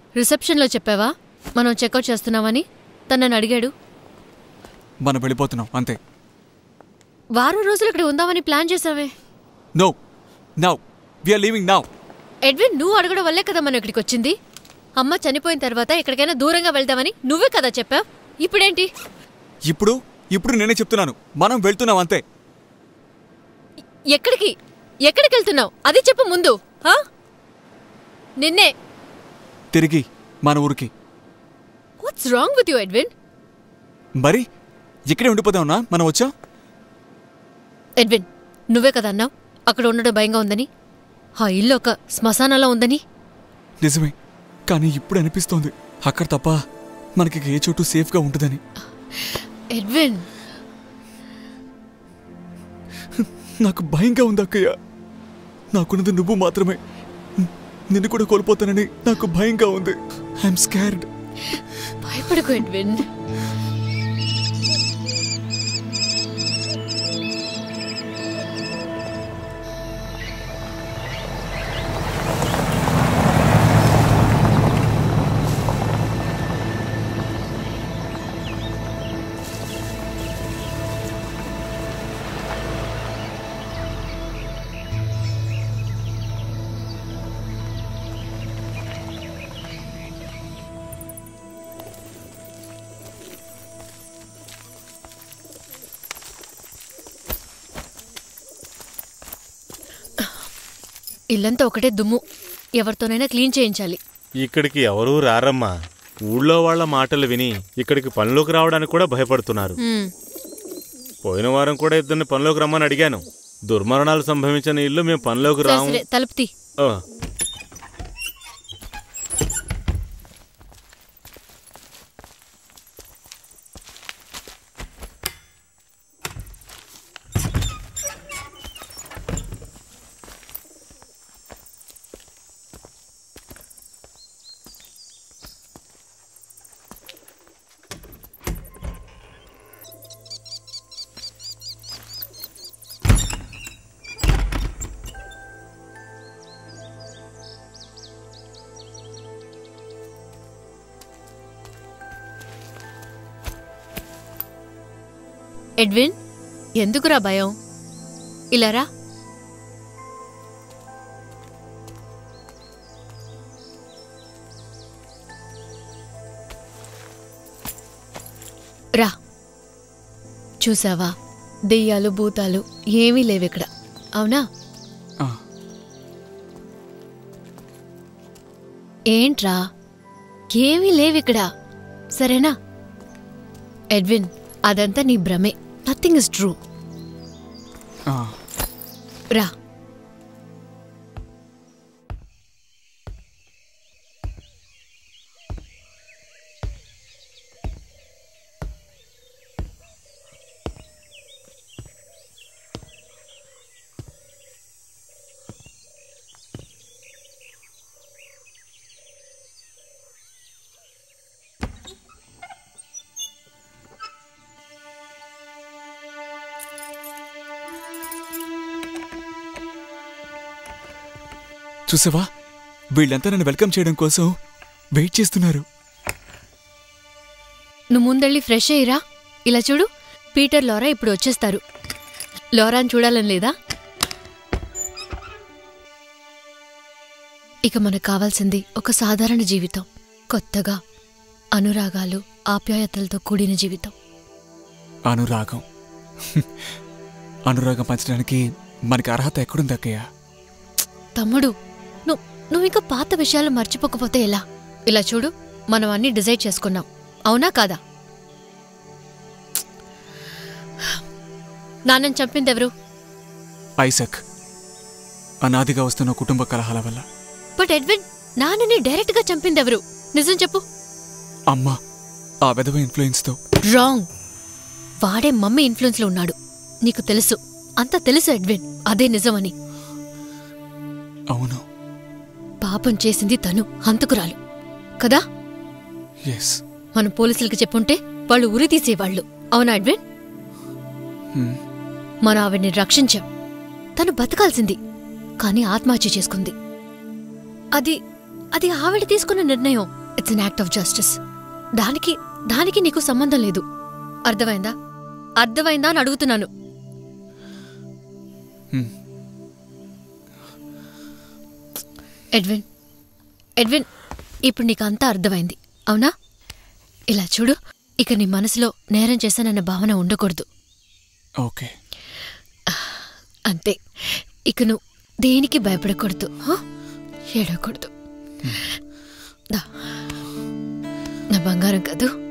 రిసెప్షన్లో చెప్పావా మనం చెక్అవుట్ చేస్తున్నామని తను నన్ను అడిగాడు మనం వెళ్ళిపోతున్నాం అంతే వారం రోజులు ఇక్కడ ఉందామని ప్లాన్ చేసావే no now we're leaving now Edwin నువ్వు అడగడం వల్లే కదా మనం ఇక్కడికి వచ్చింది అమ్మ చనిపోయిన తర్వాత ఎక్కడికైనా దూరంగా వెళ్దామని నువ్వే కదా చెప్పావు ఇప్పుడేంటి ఇప్పుడు ఇప్పుడు నేనే చెప్తున్నాను మనం వెళ్తున్నాం అంతే ఎక్కడికి ఎక్కడికి వెళ్తున్నావు అది చెప్పు ముందు ఆ? నిన్నే తిరిగి మన ఊరికి what's wrong with you Edwin మరి ఇక్కడే ఉండిపోదామన్నా మనం వచ్చాం ఎడ్విన్ నువ్వే కదా అన్నావు అక్కడ ఉండడం భయంగా ఉందని ఆ ఇల్లు ఒక శ్మశానంలో ఉందని నిజమే కానీ ఇప్పుడు అనిపిస్తోంది అక్కడ తప్ప మనకి ఏ చోటు సేఫ్గా ఉంటుందని ఎడ్విన్ నాకు భయంగా ఉంది అక్కయ్య నాకున్నది నువ్వు మాత్రమే నిన్ను కూడా కోల్పోతానని నాకు భయంగా ఉంది ఐఎమ్ స్కార్డ్ భయపడకు ఎడ్విన్ ఇల్లంతా ఒకటే దుమ్ము ఎవరితోనైనా క్లీన్ చేయించాలి ఇక్కడికి ఎవరూ రారమ్మా ఊళ్ళో వాళ్ళ మాటలు విని ఇక్కడికి పనిలోకి రావడానికి కూడా భయపడుతున్నారు హ్మ్. పోయిన వారం కూడా ఇద్దరిని పనిలోకి రమ్మని అడిగాను దుర్మరణాలు సంభవించిన ఇల్లు మేము పనిలోకి సరే రాము సరే తలుపు తీ ఆ, ఎడ్విన్ ఎందుకురా భయం ఇలా రా రా చూసావా దెయ్యాలు భూతాలు ఏమీ లేవిక్కడ అవునా ఆ, ఏంట్రా ఏమీ లేవిక్కడ సరేనా ఎడ్విన్ అదంతా నీ భ్రమే నథింగ్ ఇస్ ట్రూ ఆ, రా చూసావా వీళ్ళంతా నన్ను వెల్కమ్ చేయడం కోసం వెయిట్ చేస్తున్నారు నువ్వు ముందెళ్ళి ఫ్రెష్ అయ్యిరా ఇలా చూడు పీటర్ లోరా ఇప్పుడు వచ్చేస్తారు లోరాని చూడాలని లేదా ఇక మనకు కావాల్సింది ఒక సాధారణ జీవితం కొత్తగా అనురాగాలు ఆప్యాయతలతో కూడిన జీవితం అనురాగం అనురాగం పంచడానికి మనకి అర్హత ఎక్కడుంది అక్కయ్య తమ్ముడు నువ్వు నువ్వు ఇంకా పాత విషయాలు మర్చిపోకపోతే ఎలా ఇలా చూడు మనం అన్నీ డిసైడ్ చేసుకున్నాం అవునా కాదా నాన్నని చంపిందెవరు ఐసక్ అనాదిగా వస్తున్న కుటుంబ కలహాల వల్ల బట్ ఎడ్విన్ నాన్నని డైరెక్ట్ గా చంపిందెవరు నిజం చెప్పు అమ్మ ఆ విధవ ఇన్ఫ్లుయెన్స్తో రాంగ్ వాడే మమ్మీ ఇన్ఫ్లుయెన్స్ లో ఉన్నాడు నీకు తెలుసు అంతా తెలుసు ఎడ్విన్ అదే నిజమని అవును పాపం చేసింది తను హంతకురాలు కదా ఎస్ మనం పోలీసులకి చెప్పుంటే వాళ్ళు ఉరి తీసేవాళ్ళు అవునా ఎడ్విన్ మనం ఆవిడ్ని రక్షించాం తను బతకాల్సింది కానీ ఆత్మహత్య చేసుకుంది అది అది ఆవిడ తీసుకున్న నిర్ణయం it's an act of justice దానికి దానికి నీకు సంబంధం లేదు అర్థమైందా అర్థమైందా అని అడుగుతున్నాను ఎడ్విన్ ఎడ్విన్ ఇప్పుడు నీకు అంతా అర్థమైంది అవునా ఇలా చూడు ఇక నీ మనసులో నేరం చేశానన్న భావన ఉండకూడదు ఓకే అంతే ఇక నువ్వు దేనికి భయపడకూడదు హా? ఏడవకూడదు దా. నా బంగారం కదూ